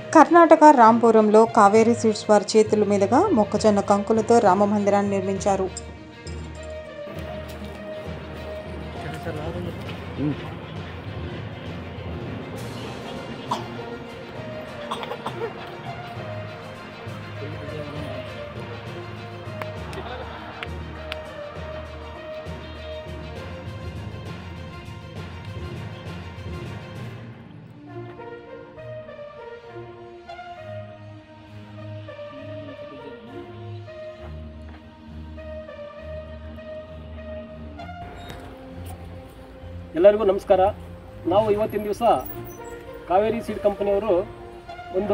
Karnataka రాంపురంలో Kaveri seeds వారి చేతుల మీదుగా మొక్కజొన్న కంకులతో రామ మందిరాన్ని నిర్మించారు ಎಲ್ಲರಿಗೂ ನಮಸ್ಕಾರ ನಾವು ಇವತ್ತಿನ ದಿವಸ ಕಾವೇರಿ ಸೀಡ್ ಕಂಪನಿಯವರು ಒಂದು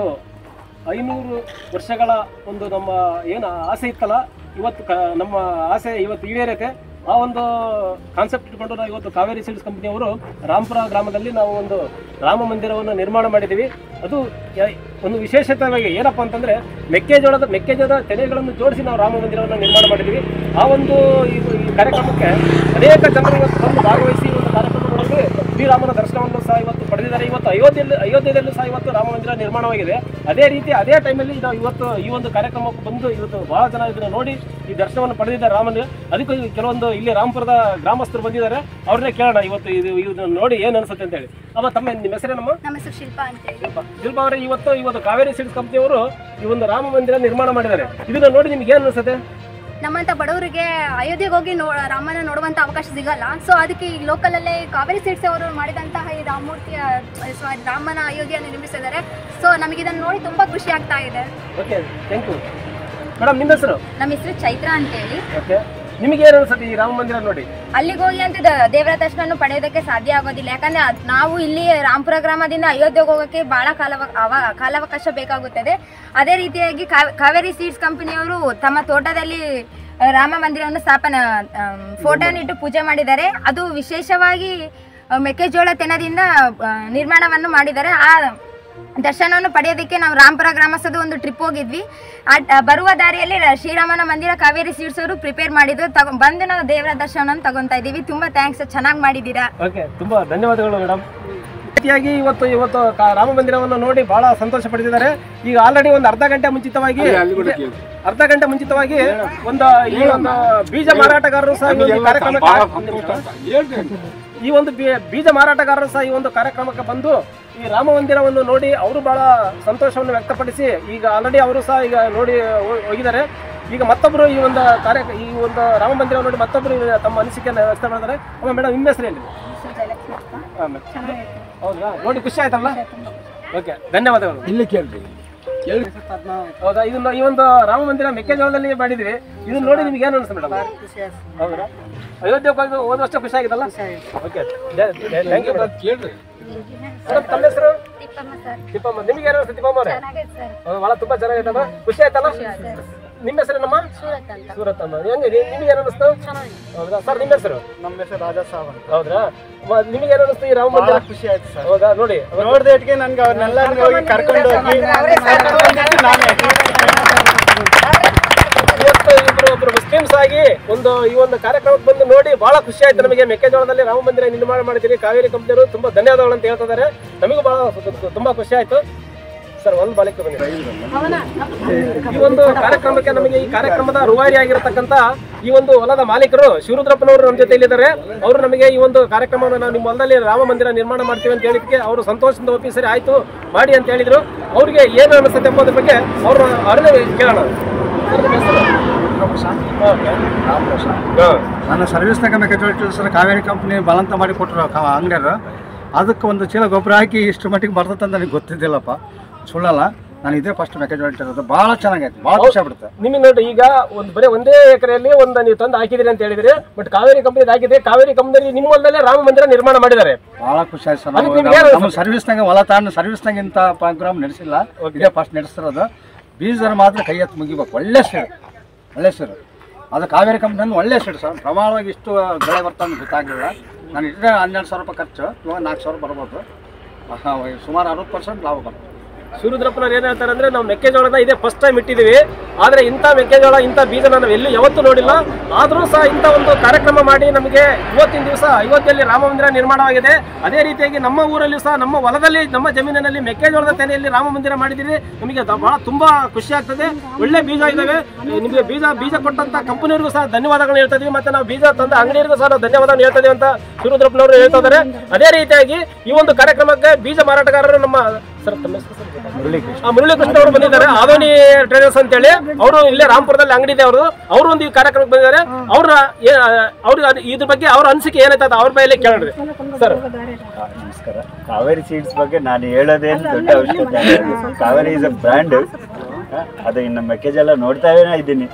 ಐನೂರು ವರ್ಷಗಳ ಒಂದು ನಮ್ಮ ಏನು ಆಸೆ ಇತ್ತಲ್ಲ ಇವತ್ತು ಕ ನಮ್ಮ ಆಸೆ ಇವತ್ತು ಈಡೇರೈತೆ ಆ ಒಂದು ಕಾನ್ಸೆಪ್ಟ್ ಇಟ್ಕೊಂಡು ನಾವು ಇವತ್ತು ಕಾವೇರಿ ಸೀಡ್ಸ್ ಕಂಪನಿಯವರು ರಾಮಪುರ ಗ್ರಾಮದಲ್ಲಿ ನಾವು ಒಂದು ರಾಮ ಮಂದಿರವನ್ನು ನಿರ್ಮಾಣ ಮಾಡಿದ್ದೀವಿ ಅದು ಯ- ಒಂದು ವಿಶೇಷತೆಯಾಗಿ ಏನಪ್ಪ ಅಂತಂದರೆ ಮೆಕ್ಕೆಜೋಳದ ಮೆಕ್ಕೆಜೋಳದ ತೆನೆಗಳನ್ನು ಜೋಡಿಸಿ ನಾವು ರಾಮ ಮಂದಿರವನ್ನು ನಿರ್ಮಾಣ ಮಾಡಿದ್ದೀವಿ ಆ ಒಂದು ಈ ಈ ಕಾರ್ಯಕ್ರಮಕ್ಕೆ ಅನೇಕ ಜನರು ಇವತ್ತು ಬಂದು ಭಾಗವಹಿಸಿ ಈ ಒಂದು ಕಾರ್ಯಕ್ರಮಗಳಲ್ಲಿ ಶ್ರೀರಾಮನ ದರ್ಶನವನ್ನು ಸಹ ಇವತ್ತು ಪಡೆದಿದ್ದಾರೆ ಇವತ್ತು ಅಯೋಧ್ಯೆಯಲ್ಲಿ ಅಯೋಧ್ಯೆಯಲ್ಲೂ ಸಹ ಇವತ್ತು ರಾಮ ಮಂದಿರ ನಿರ್ಮಾಣವಾಗಿದೆ ಅದೇ ರೀತಿ ಅದೇ ಟೈಮಲ್ಲಿ ನಾವು ಇವತ್ತು ಈ ಒಂದು ಕಾರ್ಯಕ್ರಮಕ್ಕೆ ಬಂದು ಇವತ್ತು ಬಹಳ ಜನ ಇದನ್ನು ನೋಡಿ ಈ ದರ್ಶನವನ್ನು ಪಡೆದಿದ್ದಾರೆ ರಾಮನ ಅದಕ್ಕೂ ಈ ಕೆಲವೊಂದು ಇಲ್ಲಿ ರಾಮಪುರದ ಗ್ರಾಮಸ್ಥರು ಬಂದಿದ್ದಾರೆ ಅವ್ರನ್ನೇ ಕೇಳೋಣ ಇವತ್ತು ಇದು ಇದನ್ನು ನೋಡಿ ಏನು ಅನ್ಸುತ್ತೆ ಅಂತೇಳಿ ಅಮ್ಮ ತಮ್ಮ ನಿಮ್ಮ ಹೆಸರೇನಮ್ಮ ನಮ್ಮ ಹೆಸರು ಶಿಲ್ಪಾ ಅಂತ ಹೇಳಿ ಶಿಲ್ಪ ಅವರೇ ಇವತ್ತು ಇವತ್ತು ಕಾವೇರಿ ಸೀಡ್ಸ್ ಕಂಪನಿಯವರು ಈ ಒಂದು ರಾಮ ಮಂದಿರ ನಿರ್ಮಾಣ ಮಾಡಿದ್ದಾರೆ ಇದನ್ನ ನೋಡಿ ನಿಮ್ಗೆ ಏನು ಅನ್ಸುತ್ತೆ ನಮ್ಮಂತ ಬಡವರಿಗೆ ಅಯೋಧ್ಯೆಗೆ ಹೋಗಿ ನೋ ರಾಮನ ನೋಡುವಂತ ಅವಕಾಶ ಸಿಗಲ್ಲ ಸೊ ಅದಕ್ಕೆ ಈ ಲೋಕಲಲ್ಲೇ ಕಾವೇರಿ ಸೀಡ್ಸ್ ಅವರು ಮಾಡಿದಂತಹ ಈ ರಾಮಮೂರ್ತಿಯ ಸಾರಿ ರಾಮನ ಅಯೋಧ್ಯೆಯನ್ನು ನಿರ್ಮಿಸಿದ್ದಾರೆ ಸೊ ನಮಗೆ ಇದನ್ನು ನೋಡಿ ತುಂಬಾ ಖುಷಿ ಆಗ್ತಾ ಇದೆ ಓಕೆ ಥ್ಯಾಂಕ್ ಯು ಮೇಡಮ್ ನಿಮ್ಮ ಹೆಸರು ನಮ್ಮ ಹೆಸರು ಚೈತ್ರ ಅಂತ ಹೇಳಿ ಓಕೆ ನಿಮಗೆ ಏನು ಅನ್ಸುತ್ತೆ ಈ ರಾಮ ಮಂದಿರ ನೋಡಿ ಅಲ್ಲಿಗೆ ಹೋಗಿ ಅಂತ ದ- ದೇವರ ದರ್ಶನ ಪಡೆಯೋದಕ್ಕೆ ಸಾಧ್ಯ ಆಗೋದಿಲ್ಲ ಯಾಕಂದ್ರೆ ಅದ್- ನಾವು ಇಲ್ಲಿ ರಾಮಪುರ ಗ್ರಾಮದಿಂದ ಅಯೋಧ್ಯೆಗೆ ಹೋಗೋಕ್ಕೆ ಬಹಳ ಕಾಲ ಕಾಲಾವಕಾಶ ಬೇಕಾಗುತ್ತದೆ ಅದೇ ರೀತಿಯಾಗಿ ಕಾವ್- ಕಾವೇರಿ ಸೀಡ್ಸ್ ಕಂಪನಿಯವರು ತಮ್ಮ ತೋಟದಲ್ಲಿ ಆ, ರಾಮ ಮಂದಿರವನ್ನು ಸ್ಥಾಪನೆ ಫೋಟೋನ ಇಟ್ಟು ಪೂಜೆ ಮಾಡಿದ್ದಾರೆ ಅದು ವಿಶೇಷವಾಗಿ ಆ, ಮೆಕ್ಕೆಜೋಳ ತೆನದಿಂದ ಆ, ನಿರ್ಮಾಣವನ್ನು ಮಾಡಿದ್ದಾರೆ ಆ ದರ್ಶನವನ್ನು ಪಡೆಯೋದಕ್ಕೆ ನಾವು ರಾಮಪುರ ಗ್ರಾಮಸ್ಥದ ಒಂದು ಟ್ರಿಪ್ ಹೋಗಿದ್ವಿ ಆ ಆ ಬರುವ ದಾರಿಯಲ್ಲಿ ರ- ಶ್ರೀರಾಮನ ಮಂದಿರ ಕಾವೇರಿ ಸೀಡ್ಸ್ ಅವರು ಪ್ರಿಪೇರ್ ಮಾಡಿದ್ರು ತಗೊ ಬಂದು ನಾವು ದೇವರ ದರ್ಶನ ತಗೊಂತಾ ಇದೀವಿ ತುಂಬಾ ಥ್ಯಾಂಕ್ಸ್ ಚೆನ್ನಾಗಿ ಮಾಡಿದ್ದೀರಾ ಓಕೆ ತುಂಬಾ ಧನ್ಯವಾದಗಳು ಮೇಡಮ್ ರೀತಿಯಾಗಿ ಇವತ್ತು ಇವತ್ತು ಕಾ- ರಾಮ ಮಂದಿರವನ್ನು ನೋಡಿ ಬಹಳ ಸಂತೋಷ ಪಡಿಸಿದ್ದಾರೆ ಈಗ ಆಲ್ರೆಡಿ ಒಂದು ಅರ್ಧ ಗಂಟೆ ಮುಂಚಿತವಾಗಿ ಅರ್ಧ ಗಂಟೆ ಮುಂಚಿತವಾಗಿ ಒಂದು ಈ ಒಂದು ಬೀಜ ಮಾರಾಟಗಾರರು ಸಹ ಈ ಒಂದು ಕಾರ್ಯಕ್ರಮಕ್ಕೆ ಈ ಒಂದು ಬೀ- ಬೀಜ ಮಾರಾಟಗಾರರು ಸಹ ಈ ಒಂದು ಕಾರ್ಯಕ್ರಮಕ್ಕೆ ಬಂದು ಈ ರಾಮ ಮಂದಿರವನ್ನು ನೋಡಿ ಅವರು ಬಹಳ ಸಂತೋಷವನ್ನು ವ್ಯಕ್ತಪಡಿಸಿ ಈಗ ಆಲ್ರೆಡಿ ಅವರು ಸಹ ಈಗ ನೋಡಿ ಹೋ- ಹೋಗಿದ್ದಾರೆ ಈಗ ಮತ್ತೊಬ್ಬರು ಈ ಒಂದು ಕಾರ್ಯ ಈ ಒಂದು ರಾಮ ಮಂದಿರ ನೋಡಿ ಮತ್ತೊಬ್ಬರು ಈಗ ತಮ್ಮ ಅನಿಸಿಕೆಯನ್ನು ವ್ಯಕ್ತ ಮಾಡಿದ್ದಾರೆ ಅಮ್ಮ ಮೇಡಮ್ ನಿಮ್ಮ ಹೆಸರು ಹೇಳಿ ಹಾಂ ಮೇಡಮ್ ಹೌದಾ ನೋಡಿ ಖುಷಿ ಆಯ್ತಲ್ಲ ಓಕೆ ಧನ್ಯವಾದಗಳು ಇಲ್ಲಿ ಕೇಳ್ರಿ ಹೌದಾ ಇದನ್ನ ಈ ಒಂದು ರಾಮ ಮಂದಿರ ಮೆಕ್ಕೆಜೋಳದಲ್ಲಿ ಮಾಡಿದ್ವಿ ಇದನ್ನ ನೋಡಿ ನಿಮ್ಗೆ ಏನು ಅನಿಸ್ತು ಮೇಡಮ್ ಹೌದಾ ಅಯೋಧ್ಯೆಗೆ ಹೋಗಿ ಹೋದ ವರ್ಷ ಖುಷಿ ಆಗಿದಲ್ಲ ಓಕೆ ಥ್ಯಾಂಕ್ ಯು ಕೇಳ್ರಿ ಮೇಡಮ್ ತಮ್ಮ ಹೆಸರು ತಿಪ್ಪಮ್ಮ ನಿಮ್ಗೆ ಏನು ಅನಿಸ್ತು ತಿಪ್ಪಮ್ಮ ಅವರೇ ಹೌದು, ಭಾಳ ತುಂಬಾ ಚೆನ್ನಾಗೈತಮ್ಮ ಖುಷಿ ಆಯ್ತಲ್ಲ ನಿಮ್ಮ ಹೆಸರೇನಮ್ಮ ಸೂರತ್ ಅಮ್ಮ ಹೆಂಗೆ ನಿ- ನಿಮ್ಗೆ ಏನು ಅನಿಸ್ತು ಹೌದಾ ಸರ್ ನಿಮ್ಮ ಹೆಸರು ನಮ್ಮ ಹೆಸರು ರಾಜಾ ಸಾವ್ ಅಂತ ಹೌದ್ರಾ ಮ- ನಿಮ್ಗೆ ಏನು ಅನಿಸ್ತು ಈ ರಾಮ ಬಹಳ ಮಂದಿರ ಖುಷಿ ಆಯ್ತು ಸರ್ ಹೌದಾ ನೋಡಿ ನೋಡ್ದೇಟ್ಗೆ ನನ್ಗೆ ಅವ್ರನ್ನೆಲ್ಲ ಹೋಗಿ ಕರ್ಕೊಂಡು ಹೋಗಿ ಕರ್ಕೊಂಡು ಬಂದಿದ್ದು ನಾನೇ ಇವತ್ತು ಇಬ್ರು ಒಬ್ರು ಮುಸ್ಲಿಮ್ಸ್ ಆಗಿ ಒಂದು ಈ ಒಂದು ಕಾರ್ಯಕ್ರಮಕ್ಕೆ ಬಂದು ನೋಡಿ ಬಹಳ ಖುಷಿ ಆಯ್ತು ನಮಗೆ ಮೆಕ್ಕೆಜೋಳದಲ್ಲಿ ರಾಮ ಮಂದಿರ ನಿರ್ಮಾಣ ಮಾಡಿದ್ದೀರಿ ಕಾವೇರಿ ಕಂಪನಿಯವರು ತುಂಬಾ ಧನ್ಯವಾದಗಳು ಅಂತ ಹೇಳ್ತಿದ್ದಾರೆ ನಮಗೂ ಬಹಳ ತು- ತುಂಬಾ ಖುಷಿ ಆಯ್ತು ಸರ್ ಒಂದು ಬಾಲಿಕೆ ಬಂದಿದೆ ಈ ಒಂದು ಕಾರ್ಯಕ್ರಮಕ್ಕೆ ನಮಗೆ ಈ ಕಾರ್ಯಕ್ರಮದ ರೂವಾರಿ ಆಗಿರತಕ್ಕಂತ ಈ ಒಂದು ಹೊಲದ ಮಾಲೀಕರು ಶಿವರುದ್ರಪ್ಪನವರು ನಮ್ಮ ಜೊತೆ ಇಲ್ಲಿದ್ದಾರೆ ಅವರು ನಮಗೆ ಈ ಒಂದು ಕಾರ್ಯಕ್ರಮವನ್ನು ನಾವು ನಿಮ್ಮ ಹೊಲದಲ್ಲಿ ರಾಮ ಮಂದಿರ ನಿರ್ಮಾಣ ಮಾಡ್ತೀವಿ ಅಂತ ಹೇಳಿದಕ್ಕೆ ಅವರು ಸಂತೋಷದಿಂದ ಒಪ್ಪಿ ಸರಿ ಆಯ್ತು ಮಾಡಿ ಅಂತ ಹೇಳಿದ್ರು ಅವ್ರಿಗೆ ಏನು ಅನಿಸುತ್ತೆ ಎಂಬುದ್ರ ಬಗ್ಗೆ ಅವರು ಅವರೇ ಕೇಳೋಣ ಸರ್, ನಿಮ್ಮ ಹೆಸರು? ಓಕೆ. ಹಾ. ನನ್ನ ಸರ್ವಿಸ್ನಾಗ ಮೆಕ್ಕೆಜೋಳ ಸರ್ ಕಾವೇರಿ ಕಂಪ್ನಿ ಬಲಂತ ಮಾಡಿ ಕೊಟ್ಟರು ಅಂಗಡಿಯವರು ಅದಕ್ಕೆ ಒಂದು ಚೀಲ ಗೊಬ್ಬರ ಹಾಕಿ ಇಷ್ಟು ಮಟ್ಟಿಗೆ ಬರ್ತದೆ ಅಂತ ನನಗೆ ಗೊತ್ತಿದ್ದಿಲ್ಲಪ್ಪ ಸುಳ್ಳಲ್ಲ ನಾನು ಇದೇ ಫಸ್ಟ್ ಮೆಕ್ಕೆಜೋಳ ಇಟ್ಟಿರೋದು ಭಾಳ ಚೆನ್ನಾಗೈತೆ ಭಾಳ ಖುಷಿ ಆಗ್ಬಿಡುತ್ತೆ ನಿಮಗೆ ನೋಡಿ ಈಗ ಒಂದು ಬರೀ ಒಂದೇ ಎಕರೆಯಲ್ಲಿ ಒಂದು ನೀವು ತಂದು ಹಾಕಿದಿರಿ ಅಂತ ಹೇಳಿದ್ರಿ ಬಟ್ ಕಾವೇರಿ ಕಂಪನಿ ಹಾಕಿದೆ ಕಾವೇರಿ ಕಂಪನಿ ನಿಮ್ಮ ಹೊಲದಲ್ಲೇ ರಾಮ ಮಂದಿರ ನಿರ್ಮಾಣ ಮಾಡಿದ್ದಾರೆ ಭಾಳ ಖುಷಿ ಆಯ್ತು ಸರ್ ಅದಕ್ಕೆ ನಾವು- ನಿಮ್ಗೆ ಏನು ನಮ್ಮ ಸರ್ವಿಸ್ನಾಗ ಹೊಲ ತಾಂಡು ಸರ್ವಿಸ್ನಾಗ ಇಂಥ ಪ್ರೋಗ್ರಾಮ್ ನಡೆಸಿಲ್ಲ ಇದೇ ಫಸ್ಟ್ ನಡೆಸ್ತಿರೋದು ಬೀಜರ ಮಾತ್ರ ಕೈ ಎತ್ತು ಮುಗಿಬೇಕು ಒಳ್ಳೆ ಸೀಡ್ ಒಳ್ಳೆ ಸೀಡ್ ಅದು ಕಾವೇರಿ ಕಂಪ್ನಿ ಒಳ್ಳೆ ಸೀಡ್ ಸರ್ ಪ್ರಮಾಣವಾಗಿ ಇಷ್ಟು ಬೆಳೆ ಬರ್ತಾನೆ ಗೊತ್ತಾಗಲಿಲ್ಲ ನಾನು ಇಟ್ಟರೆ ಹನ್ನೆರಡು ಸಾವಿರ ರೂಪಾಯಿ ಖರ್ಚು ಇವಾಗ ನಾಲ್ಕು ಸಾವಿರ ಬರ್ಬೋದು ಆಹಾ, ಸುಮಾರು ಅರವತ್ತು ಪರ್ಸೆಂಟ್ ಲಾಭ ಬರ್ತದೆ ಶಿವರುದ್ರಪ್ಪನವ್ರು ಏನ್ ಹೇಳ್ತಾರೆ ಅಂದ್ರೆ ನಾವು ಮೆಕ್ಕೆಜೋಳನ ಇದೇ ಫಸ್ಟ್ ಟೈಮ್ ಇಟ್ಟಿದ್ದೀವಿ ಆದ್ರೆ ಇಂಥ ಮೆಕ್ಕೆಜೋಳ ಇಂಥ ಬೀಜನ ನಾವು ಎಲ್ಲಿ ಯಾವತ್ತೂ ನೋಡಿಲ್ಲ ಆದ್ರೂ ಸಹ ಇಂಥ ಒಂದು ಕಾರ್ಯಕ್ರಮ ಮಾಡಿ ನಮಗೆ ಇವತ್ತಿನ ದಿವಸ ಅಯೋಧ್ಯೆಯಲ್ಲಿ ರಾಮ ಮಂದಿರ ನಿರ್ಮಾಣವಾಗಿದೆ ಅದೇ ರೀತಿಯಾಗಿ ನಮ್ಮ ಊರಲ್ಲಿ ಸಹ ನಮ್ಮ ಹೊಲದಲ್ಲಿ ನಮ್ಮ ಜಮೀನಿನಲ್ಲಿ ಮೆಕ್ಕೆಜೋಳದ ತೆನೆಯಲ್ಲಿ ರಾಮ ಮಂದಿರ ಮಾಡಿದಿರಿ ನಮಗೆ ದ- ಬಹಳ ತುಂಬಾ ಖುಷಿ ಆಗ್ತದೆ ಒಳ್ಳೆ ಬೀಜ ಇದಾವೆ ನಿಮಗೆ ಬೀಜ ಬೀಜ ಕೊಟ್ಟಂತ ಕಂಪನಿಯವರಿಗೂ ಸಹ ಧನ್ಯವಾದಗಳು ಹೇಳ್ತಾ ಇದೀವಿ ಮತ್ತೆ ನಾವು ಬೀಜ ತಂದ ಅಂಗಡಿಯವರಿಗೂ ಸಹ ನಾವು ಧನ್ಯವಾದ ಹೇಳ್ತಾ ಇದೀವಿ ಅಂತ ಶಿವರುದ್ರಪ್ಪನವರು ಹೇಳ್ತಾ ಇದ್ದಾರೆ ಅದೇ ರೀತಿಯಾಗಿ ಈ ಒಂದು ಕಾರ್ಯಕ್ರಮಕ್ಕೆ ಬೀಜ ಮಾರಾಟಗಾರರು ನಮ್ಮ ಸರ್ ತಮ್ಮ ಹೆಸರು ಸರ್? ಆ, ಮುರಳೀಕೃಷ್ಣ ಅವರು ಬಂದಿದ್ದಾರೆ ಆದೋನಿ ಟ್ರೇಡರ್ಸ್ ಅಂತೇಳಿ ಅವರು ಇಲ್ಲೇ ರಾಮ್ಪುರದಲ್ಲಿ ಅಂಗಡಿ ಇದೆ ಅವರು ಅವರು ಒಂದು ಈ ಕಾರ್ಯಕ್ರಮಕ್ಕೆ ಬಂದಿದ್ದಾರೆ ಅವ್ರ ಅವ್ರ ಇದ್ರ ಬಗ್ಗೆ ಅವ್ರ ಅನಿಸಿಕೆ ಏನೈತೆ ಅವ್ರ ಮೇಲೆ ಕೇಳ್ರಿ ಸರ್ ನಮಸ್ಕಾರ ಕಾವೇರಿ ಸೀಡ್ಸ್ ಬಗ್ಗೆ ನಾನು ಹೇಳೋದೇನು ದೊಡ್ಡ ಅವಶ್ಯಕತೆ ಇಲ್ಲ. ಕಾವೇರಿ ಇಸ್ ಅ ಬ್ರ್ಯಾಂಡ್ ಅದು ಇನ್ನು ಮೆಕ್ಕೆಜೋಳ ನೋಡ್ತಾವೇ ಇದ್ದೀನಿ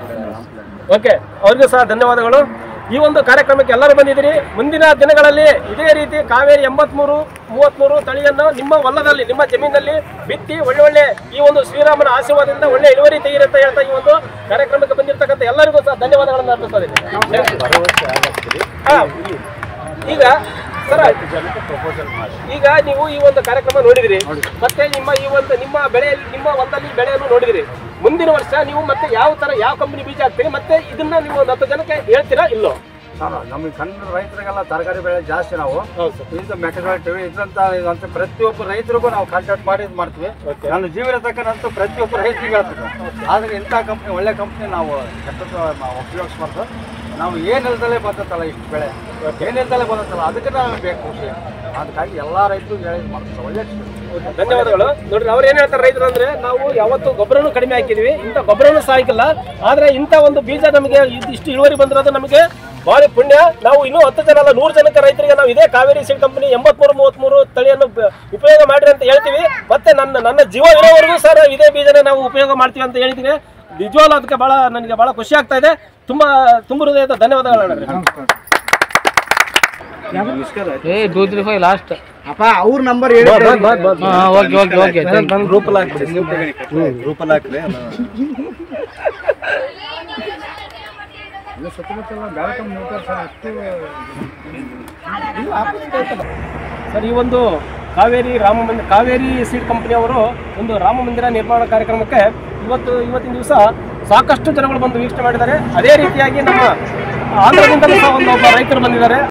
ಓಕೆ ಅವ್ರಿಗೂ ಸಹ ಧನ್ಯವಾದಗಳು ಈ ಒಂದು ಕಾರ್ಯಕ್ರಮಕ್ಕೆ ಎಲ್ಲರೂ ಬಂದಿದ್ದೀರಿ ಮುಂದಿನ ದಿನಗಳಲ್ಲಿ ಇದೇ ರೀತಿ ಕಾವೇರಿ ಎಂಬತ್ಮೂರು ಮೂವತ್ಮೂರು ತಳಿಯನ್ನು ನಿಮ್ಮ ಹೊಲದಲ್ಲಿ ನಿಮ್ಮ ಜಮೀನಲ್ಲಿ ಬಿತ್ತಿ ಒಳ್ಳೆ ಒಳ್ಳೆ ಈ ಒಂದು ಶ್ರೀರಾಮನ ಆಶೀರ್ವಾದದಿಂದ ಒಳ್ಳೆ ಇಳುವರಿ ತೆಗೀರಿ ಅಂತ ಹೇಳ್ತಾ ಈ ಒಂದು ಕಾರ್ಯಕ್ರಮಕ್ಕೆ ಬಂದಿರತಕ್ಕಂಥ ಎಲ್ಲರಿಗೂ ಸಹ ಧನ್ಯವಾದಗಳನ್ನು ಅರ್ಪಿಸ್ತಾ ಇದ್ದೀನಿ ಹಾ, ಈಗ ಸರ ಈಗ ನೀವು ಈ ಒಂದು ಕಾರ್ಯಕ್ರಮ ನೋಡಿದಿರಿ ಮತ್ತೆ ನಿಮ್ಮ ಈ ಒಂದು ನಿಮ್ಮ ಬೆಳೆಯಲ್ಲಿ ನಿಮ್ಮ ಹೊಲದಲ್ಲಿ ಬೆಳೆಯನ್ನು ನೋಡಿದಿರಿ ಮುಂದಿನ ವರ್ಷ ನೀವು ಮತ್ತೆ ಯಾವ ತರ ಯಾವ ಕಂಪನಿ ಬೀಜ ಹಾಕ್ತೀರಿ ಮತ್ತೆ ಇದನ್ನ ನೀವು ಒಂದು ಹತ್ತು ಜನಕ್ಕೆ ಹೇಳ್ತೀರಾ ಇಲ್ಲೋ ಸರ್ ನಮಗೆ ಕನ್ನಡ ರೈತರಿಗೆಲ್ಲ ತರಕಾರಿ ಬೆಳೆ ಜಾಸ್ತಿ ನಾವು ಹೌದು ಸರ್ ಇದು ಮೆಕ್ಕೆಜೋಳ ಇಟ್ಟಿವಿ ಇದ್ರಂತ ಇದಂತ ಪ್ರತಿಯೊಬ್ಬ ರೈತರಿಗೂ ನಾವು ಕಾಂಟ್ಯಾಕ್ಟ್ ಮಾಡಿ ಇದು ಮಾಡ್ತೀವಿ ನಾನು ಜೀವನ ತಕ್ಕನಂತೂ ಪ್ರತಿಯೊಬ್ಬ ರೈತರಿಗೆ ಹೇಳ್ತೀನಿ ಆದ್ರೆ ಇಂಥ ಕಂಪ್ನಿ ಒಳ್ಳೆ ಕಂಪ್ನಿ ನಾವು ಕೆಟ್ಟದ್ದು ನಾವು ಉಪಯೋಗಿಸ್ಬಾರ್ದು ನಾವು ಏನು ಇಲ್ದಲೇ ಬಂದತ್ತಲ್ಲ ಇಷ್ಟು ಬೆಳೆ ಏನು ಇಲ್ದಲೇ ಬಂದತ್ತಲ್ಲ ಅದಕ್ಕೆ ನಾವು ಬೇಕು ಖುಷಿ ಅದಕ್ಕಾಗಿ ಎಲ್ಲ ರೈತರು ಹೇಳಿ ಮಾಡ್ತಾರೆ ಒಳ್ಳೆ ಧನ್ಯವಾದಗಳು ನೋಡ್ರಿ ಅವ್ರು ಏನ್ ಹೇಳ್ತಾರೆ ರೈತರು ಅಂದ್ರೆ ನಾವು ಯಾವತ್ತು ಗೊಬ್ಬರನು ಕಡಿಮೆ ಹಾಕಿದ್ವಿ ಇಂಥ ಗೊಬ್ಬರನು ಸಹ ಹಾಕಿಲ್ಲ ಆದ್ರೆ ಇಂಥ ಒಂದು ಬೀಜ ನಮಗೆ ಇದ್- ಇಷ್ಟು ಇಳುವರಿ ಬಂದಿರೋದು ನಮಗೆ ಭಾರಿ ಪುಣ್ಯ ನಾವು ಇನ್ನೂ ಹತ್ತು ಜನ ಅಲ್ಲ ನೂರು ಜನಕ್ಕೆ ರೈತರಿಗೆ ನಾವು ಇದೇ ಕಾವೇರಿ ಸೀಡ್ ಕಂಪನಿ ಎಂಬತ್ಮೂರು ಮೂವತ್ಮೂರು ತಳಿಯನ್ನು ಬ- ಉಪಯೋಗ ಮಾಡ್ರಿ ಅಂತ ಹೇಳ್ತೀವಿ ಮತ್ತೆ ನನ್ನ ನನ್ನ ಜೀವ ಇರೋವರೆಗೂ ಸರ್ ಇದೇ ಬೀಜನ ನಾವು ಉಪಯೋಗ ಮಾಡ್ತೀವಿ ಅಂತ ಹೇಳ್ತೀವಿ ನಿಜವಾಗ್ಲೂ ಅದಕ್ಕೆ ಬಹಳ ನನಗೆ ಬಹಳ ಖುಷಿ ಆಗ್ತಾ ಇದೆ ತುಂಬಾ ತುಂಬ ಹೃದಯದ ಧನ್ಯವಾದಗಳು ಅಣ್ಣ. ಏ ಟೂ ತ್ರೀ ಫೈವ್ ಲಾಸ್ಟ್ ಅಪ್ಪ ಅವ್ರ ನಂಬರ್ ಹೇಳಿ ಓಕೆ ಓಕೆ ಓಕೆ ಗ್ರೂಪಲ್ಲಿ ಹಾಕ್ಬಿಡಿ ಗ್ರೂಪಲ್ಲಿ ಹಾಕ್ಲಿ ಸರ್ ಈ ಒಂದು ಕಾವೇರಿ ರಾಮ ಮಂದಿರ ಕಾವೇರಿ ಸೀಡ್ ಕಂಪನಿಯವರು ಒಂದು ರಾಮ ಮಂದಿರ ನಿರ್ಮಾಣ ಕಾರ್ಯಕ್ರಮಕ್ಕೆ ಇವತ್ತು ಇವತ್ತಿನ ದಿವಸ ಸಾಕಷ್ಟು ಜನಗಳು ಬಂದು ವೀಕ್ಷಣೆ ಮಾಡಿದ್ದಾರೆ ಅದೇ ರೀತಿಯಾಗಿ ನಮ್ಮ ಆಂಧ್ರದಿಂದಲೂ ಸಹ ಒಂದು ಒಬ್ಬ ರೈತರು ಬಂದಿದ್ದಾರೆ